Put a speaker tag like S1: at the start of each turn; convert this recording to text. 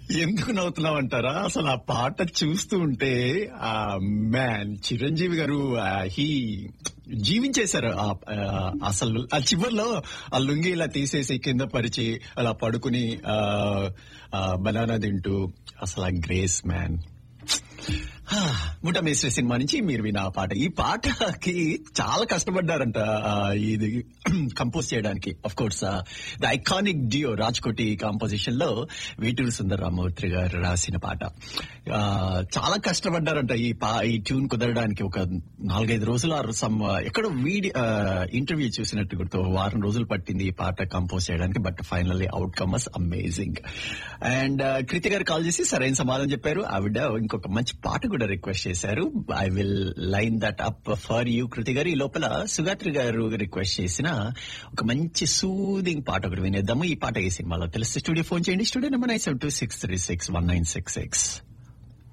S1: ఎందుకు నవ్వుతున్నావు అంటారా అసలు ఆ పాట చూస్తూ ఉంటే ఆ మ్యాన్ చిరంజీవి గారు హీ జీవించేశారు ఆ ఆ, అసలు ఆ చివర్లో ఆ లుంగి ఇలా తీసేసి కింద పరిచి అలా పడుకుని బనానా తింటూ అసలు ఆ గ్రేస్ మ్యాన్ ముఠ మేస్త్రి సినిమా నుంచి మీరు విన్న ఆ పాట ఈ పాటకి చాలా కష్టపడ్డారంట ఆ, ఇది కంపోజ్ చేయడానికి of course the iconic duo Rajkoti composition లో వీటూరు సుందర రామూర్తి గారు రాసిన పాట ఆ, చాలా కష్టపడ్డారంట ఈ పా ఈ ట్యూన్ కుదరడానికి ఒక నాలుగైదు రోజులు ఆరు సమ్ ఎక్కడో వీడి ఇంటర్వ్యూ చూసినట్టు గుర్తు వారం రోజులు పట్టింది ఈ పాట కంపోజ్ చేయడానికి but finally out came was amazing and Kriti గారు కాల్ చేసి సరైన సమాధానం చెప్పారు ఆవిడ ఇంకొక మంచి పాట కూడా రిక్వెస్ట్ చేశారు I will line that up for you Kriti గారు ఈ లోపల సుగాత్రి గారు రిక్వెస్ట్ చేసిన ఒక మంచి సూదింగ్ పాట ఒకటి వినేద్దాము ఈ పాట ఏ సినిమాలో తెలిస్తే స్టూడియో ఫోన్ చేయండి studio number nine seven two six three six one nine six six